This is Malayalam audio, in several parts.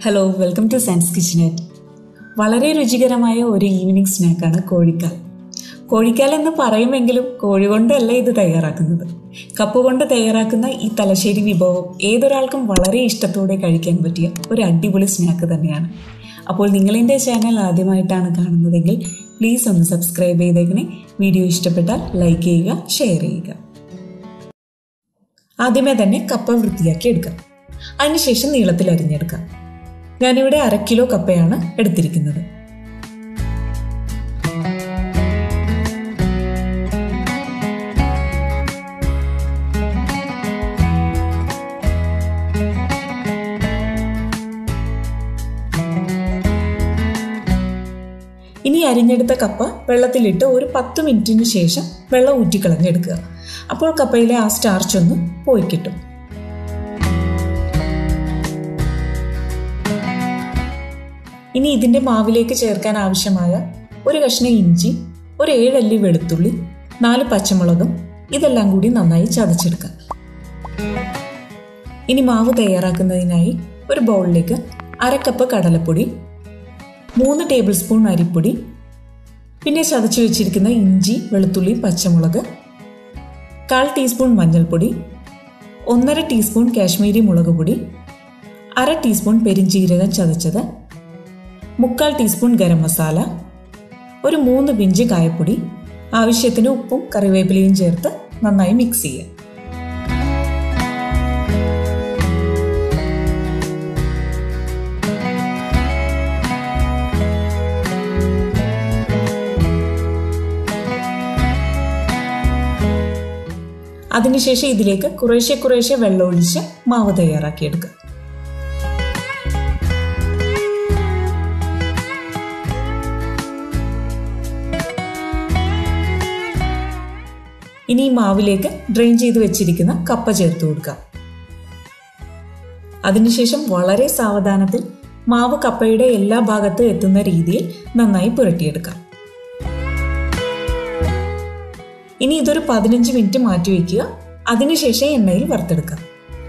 hello welcome to science kitchenette വളരെ രുചികരമായ ഒരു ഈവനിങ് സ്നാക്കാണ് കോഴിക്കാൽ കോഴിക്കാൽ എന്ന് പറയുമെങ്കിലും കോഴി കൊണ്ടല്ല ഇത് തയ്യാറാക്കുന്നത് കപ്പ കൊണ്ട് തയ്യാറാക്കുന്ന ഈ തലശ്ശേരി വിഭവം ഏതൊരാൾക്കും വളരെ ഇഷ്ടത്തോടെ കഴിക്കാൻ പറ്റിയ ഒരു അടിപൊളി സ്നാക്ക് തന്നെയാണ് അപ്പോൾ നിങ്ങളെൻ്റെ ചാനൽ ആദ്യമായിട്ടാണ് കാണുന്നതെങ്കിൽ പ്ലീസ് ഒന്ന് സബ്സ്ക്രൈബ് ചെയ്തേക്കണേ വീഡിയോ ഇഷ്ടപ്പെട്ടാൽ ലൈക്ക് ചെയ്യുക ഷെയർ ചെയ്യുക ആദ്യമേ തന്നെ കപ്പ വൃത്തിയാക്കി എടുക്കാം അതിനുശേഷം നീളത്തിൽ അരിഞ്ഞെടുക്കാം ഞാനിവിടെ അര കിലോ കപ്പയാണ് എടുത്തിരിക്കുന്നത് ഇനി അരിഞ്ഞെടുത്ത കപ്പ വെള്ളത്തിലിട്ട് ഒരു പത്ത് മിനിറ്റിന് ശേഷം വെള്ളം ഊറ്റിക്കളഞ്ഞെടുക്കുക അപ്പോൾ കപ്പയിലെ ആ സ്റ്റാർച്ച് ഒന്ന് പോയി കിട്ടും ഇനി ഇതിൻ്റെ മാവിലേക്ക് ചേർക്കാൻ ആവശ്യമായ ഒരു കഷ്ണം ഇഞ്ചി ഒരു ഏഴല്ലി വെളുത്തുള്ളി നാല് പച്ചമുളകും ഇതെല്ലാം കൂടി നന്നായി ചതച്ചെടുക്കാം ഇനി മാവ് തയ്യാറാക്കുന്നതിനായി ഒരു ബൗളിലേക്ക് അരക്കപ്പ് കടലപ്പൊടി മൂന്ന് ടേബിൾ സ്പൂൺ അരിപ്പൊടി പിന്നെ ചതച്ചു വെച്ചിരിക്കുന്ന ഇഞ്ചി വെളുത്തുള്ളി പച്ചമുളക് കാൽ ടീസ്പൂൺ മഞ്ഞൾപ്പൊടി ഒന്നര ടീസ്പൂൺ കാശ്മീരി മുളക് പൊടി അര ടീസ്പൂൺ പെരിഞ്ചീരകം ചതച്ചത് മുക്കാൽ ടീസ്പൂൺ ഗരം മസാല ഒരു മൂന്ന് പിഞ്ച് കായപ്പൊടി ആവശ്യത്തിന് ഉപ്പും കറിവേപ്പിലയും ചേർത്ത് നന്നായി മിക്സ് ചെയ്യുക അതിനുശേഷം ഇതിലേക്ക് കുറേശ്ശെ കുറേശ്ശെ വെള്ളമൊഴിച്ച് മാവ് തയ്യാറാക്കിയെടുക്കുക ഇനി ഈ മാവിലേക്ക് ഡ്രെയിൻ ചെയ്ത് വെച്ചിരിക്കുന്ന കപ്പ ചേർത്ത് കൊടുക്കാം അതിനുശേഷം വളരെ സാവധാനത്തിൽ മാവ് കപ്പയുടെ എല്ലാ ഭാഗത്തും എത്തുന്ന രീതിയിൽ നന്നായി പുരട്ടിയെടുക്കാം ഇനി ഇതൊരു പതിനഞ്ച് മിനിറ്റ് മാറ്റി വയ്ക്കുക അതിനുശേഷം എണ്ണയിൽ വറുത്തെടുക്കാം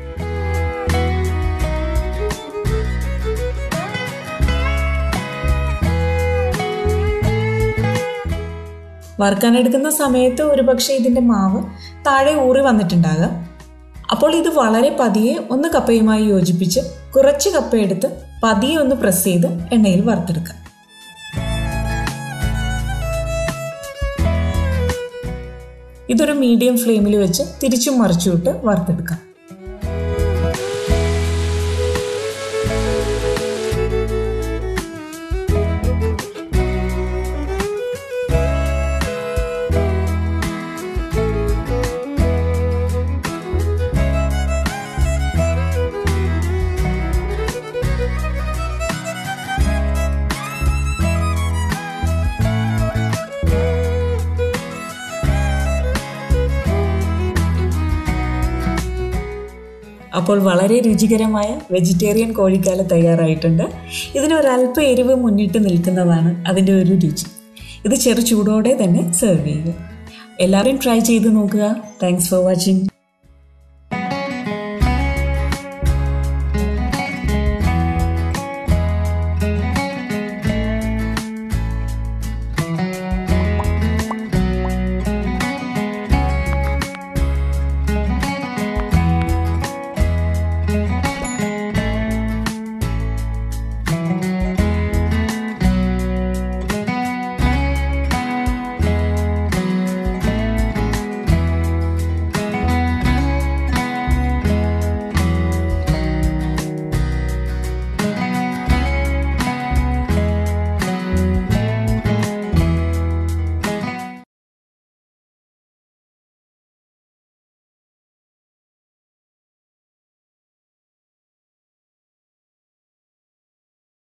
വറുക്കാനെടുക്കുന്ന സമയത്ത് ഒരുപക്ഷെ ഇതിൻ്റെ മാവ് താഴെ ഊറി വന്നിട്ടുണ്ടാകാം അപ്പോൾ ഇത് വളരെ പതിയെ ഒന്ന് കപ്പയുമായി യോജിപ്പിച്ച് കുറച്ച് കപ്പയെടുത്ത് പതിയെ ഒന്ന് പ്രസ് ചെയ്ത് എണ്ണയിൽ വറുത്തെടുക്കാം ഇതൊരു മീഡിയം ഫ്ലെയിമിൽ വെച്ച് തിരിച്ചും മറിച്ചുവിട്ട് വറുത്തെടുക്കാം അപ്പോൾ വളരെ രുചികരമായ വെജിറ്റേറിയൻ കോഴിക്കാല തയ്യാറായിട്ടുണ്ട് ഇതിനൊരല്പ എരിവ് മുന്നിട്ട് നിൽക്കുന്നതാണ് അതിൻ്റെ ഒരു രുചി ഇത് ചെറു ചൂടോടെ തന്നെ സെർവ് ചെയ്യുക എല്ലാവരും ട്രൈ ചെയ്ത് നോക്കുക താങ്ക്സ് ഫോർ വാച്ചിങ്